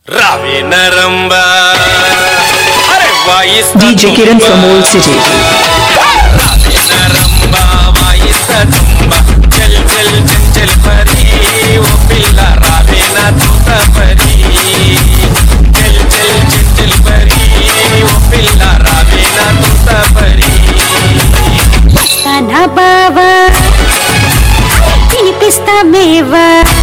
రావే నరంబా అరే వాయిస్తా DJ Kiran from Old City. రావే నరంబా వాయిస్తా తుంబా చల్ చల్ చంచల్ పరి ఓ పిల్ల రావే నా తూత పరి చల్ చల్ చంచల్ పరి ఓ పిల్ల రావే నా తూత పరి వస్తానా బావా తినిపిస్తా మేవా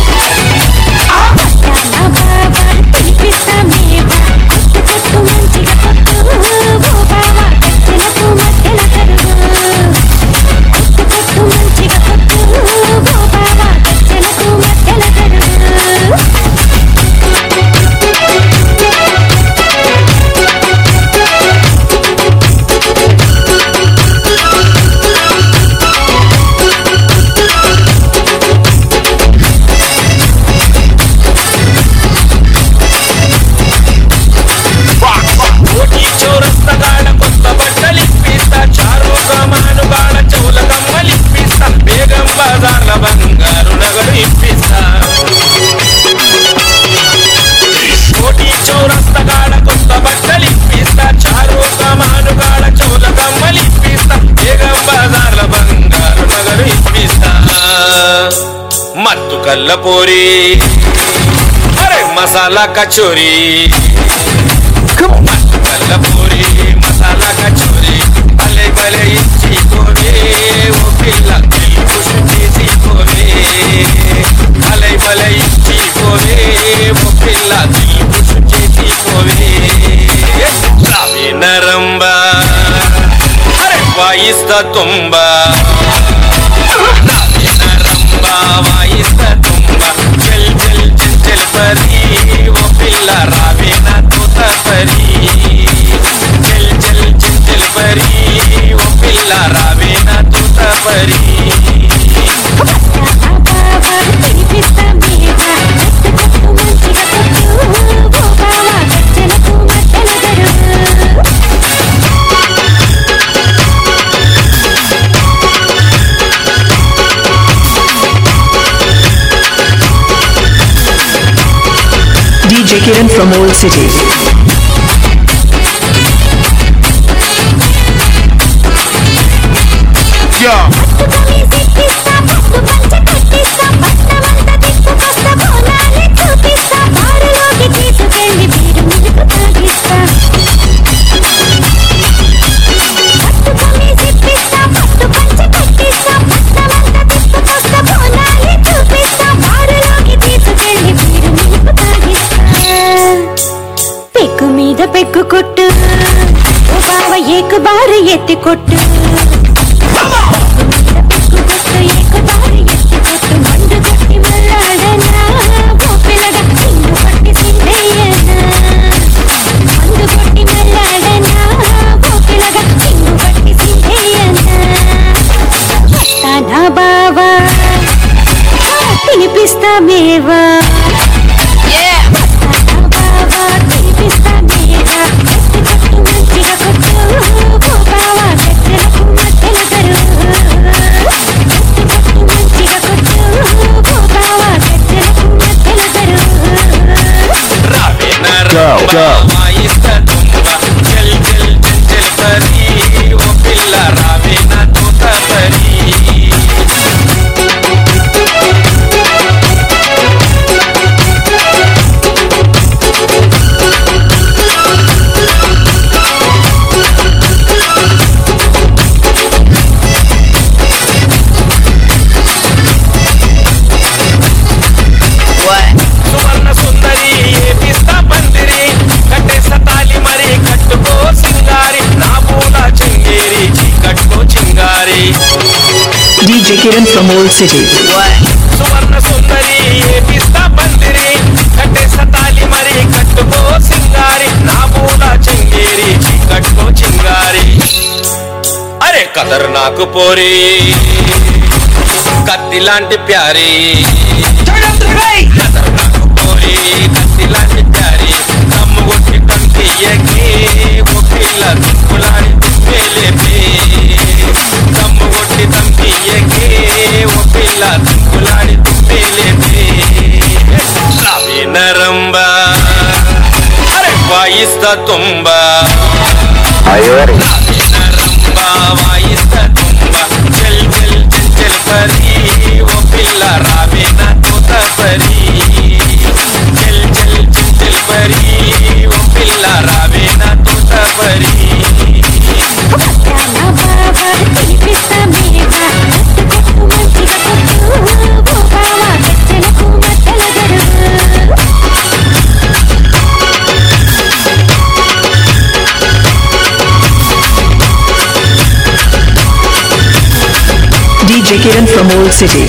వస్తానా బావా తినిపిస్తా మేవా కొట్టు కొట్టు మంచిగా కొట్టు ఓ బావా కట్టెలకు మధ్యన కరువు కొట్టు కొట్టు మంచిగా కొట్టు ఓ బావా కట్టెలకు మధ్యన కరువు ఊటీ చౌరస్తగాడ కొత్త బట్టలిప్పిస్తా చారు సామానుగాడ చెవుల కమ్మలిప్పిస్తా బేగం బజార్ల బంగారు నగలు ఇప్పిస్తా ఊటీ చౌరస్తగాడ కొత్త బట్టలిప్పిస్తా చారు సామానుగాడ చెవుల కమ్మలిప్పిస్తా బేగం బజార్ల బంగారు నగలు ఇప్పిస్తా మత్తు కల్ల పోరి అరే మసాలా కచోరీ కల్లపూరి మసాలా కచోరి భలే భలే ఇచ్చి పోవే ఓ పిల్ల పుషు చేసి పోవే భలే భలే ఇచ్చి పోవే ఓ పిల్ల పుషు చేసి పోవే రావే నరంబా అరే వాయిస్తా తుంబా రావే నరంబా వాయిస్తా తుంబా చల్ చల్ చల్ చల్ పరి ఓ పిల్ల రావే నా తోత పరి చల్ చల్ చల్ చల్ పరి ఓ పిల్ల రావే నా తోత పరి వస్తానా బావా తినిపిస్తా మేవా కొట్టు కొట్టు మంచిగా కొట్టు ఓ బావా కట్టెలకు మధ్యన కరువు DJ Kiran from Old City. పట్టుకొని సిక్కిస్తా పట్టు పంచ కట్టిస్తా పట్నమంతా తిప్పుకొస్తా బోనాలే చూపిస్తా బారులోకి తీసుకెళ్ళి బీరు మిలుపు తాగిస్తా పట్టుకొని సిక్కిస్తా పట్టు పంచ కట్టిస్తా పట్నమంతా తిప్పుకొస్తా బోనాలే చూపిస్తా బారులోకి తీసుకెళ్ళి బీరు మిలుపు తాగిస్తా పెక్కు మీద పెక్కు కొట్టు ఓ బావ ఏకు బారు ఎత్తి కొట్టు పెక్కు కొట్టు ఏకు బారు ఎత్తి కొట్టు మండు కొట్టి మల్లాడనా ఓ పిల్లగా సింగు పట్టి సింగయ్యనా మందు కొట్టి మల్లాడనా ఓ పిల్లగా సింగు పట్టి సింగయ్యనా వస్తానా బావా తినిపిస్తా మేవా వస్తానా బావా తినిపిస్తా మేవా కట్టు కట్టు మంచిగా కొట్టు ఓ బావా కట్టెలకు మధ్యన కరువు కట్టు కట్టు మంచిగా కొట్టు ఓ బావా కట్టెలకు మధ్యన కరువు రావే నరంబా వాయిస్తా తుంబా చల్ చల్ చల్ చల్ పరి ఓ పిల్ల రావే నా తోత పరి సువర్ణ సుందరి ఏపిస్తా పందిరి కట్టేస్తా తాలి మరి కట్టుకో సింగారి నా పూల చింగేరి కట్టుకో Chingari DJ Kiran from Old City. సువర్ణ సుందరి ఏపిస్తా పందిరి కట్టేస్తా తాలి మరి కట్టుకో సింగారి నా పూల చింగేరి కట్టుకో చింగారి అరే కదర్ నాకు పోరి కత్తి లాంటి ప్యారీ కదర్ నాకు పోరి కత్తి లాంటి ప్యారీ దమ్ము కొట్టి కంటియ్యకి ఓ పిల్ల దుక్కులాడి దుమ్మేలేపి దమ్ము కొట్టి తంపియ్యకి ఓ పిల్ల దుక్కులాడి దుమ్మేలేపి రావే నరంబా వాయిస్త తుంబ Are you ready? రంబ వాయిస్త తుంబ చల్ చల్ చంచల్ పరి ఓ పిల్ల రావే నా తోత పరి చల్ చల్ చంచల్ పరి ఓ పిల్ల రావే నా తోత పరి వడ్డాన బాబా తినిపిస్తా మేవా కొట్టు కొట్టు మంచిగా కొట్టు ఓ బావా గజ్జలకు మధ్యల గడువు DJ Kiran from Old City.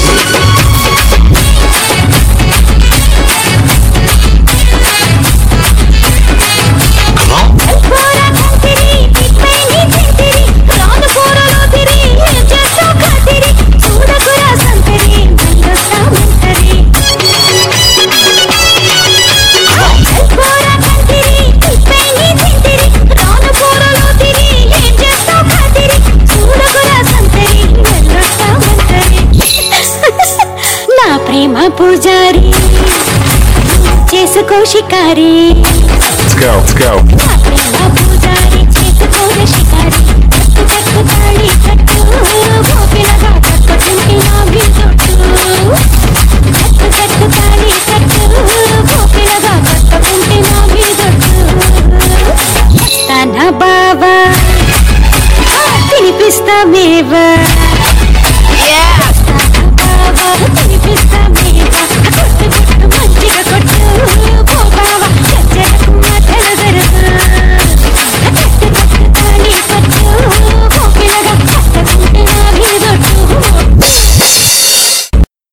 పోరా కంతిరి తిప్పైని తింతిరి రాను పోరలో తిరి ఏం చేస్తావు ఖాతిరి చూడకురా సంతరి మళ్ళొస్తా మంతరి పోరా కంతిరి తిప్పైని తింతిరి రాను పోరలో తిరి ఏం చేస్తావు ఖాతిరి చూడకురా సంతరి మళ్ళొస్తా మంతరి నా ప్రేమ పూజారి చేసుకో shikari Let's go. Let's go. ప్రేమ పూజారి చేసుకోర షికారి కట్టు కట్టు తాళి కట్టు గోపిలగా కట్టు చుంటి నా బిడ్డొట్టు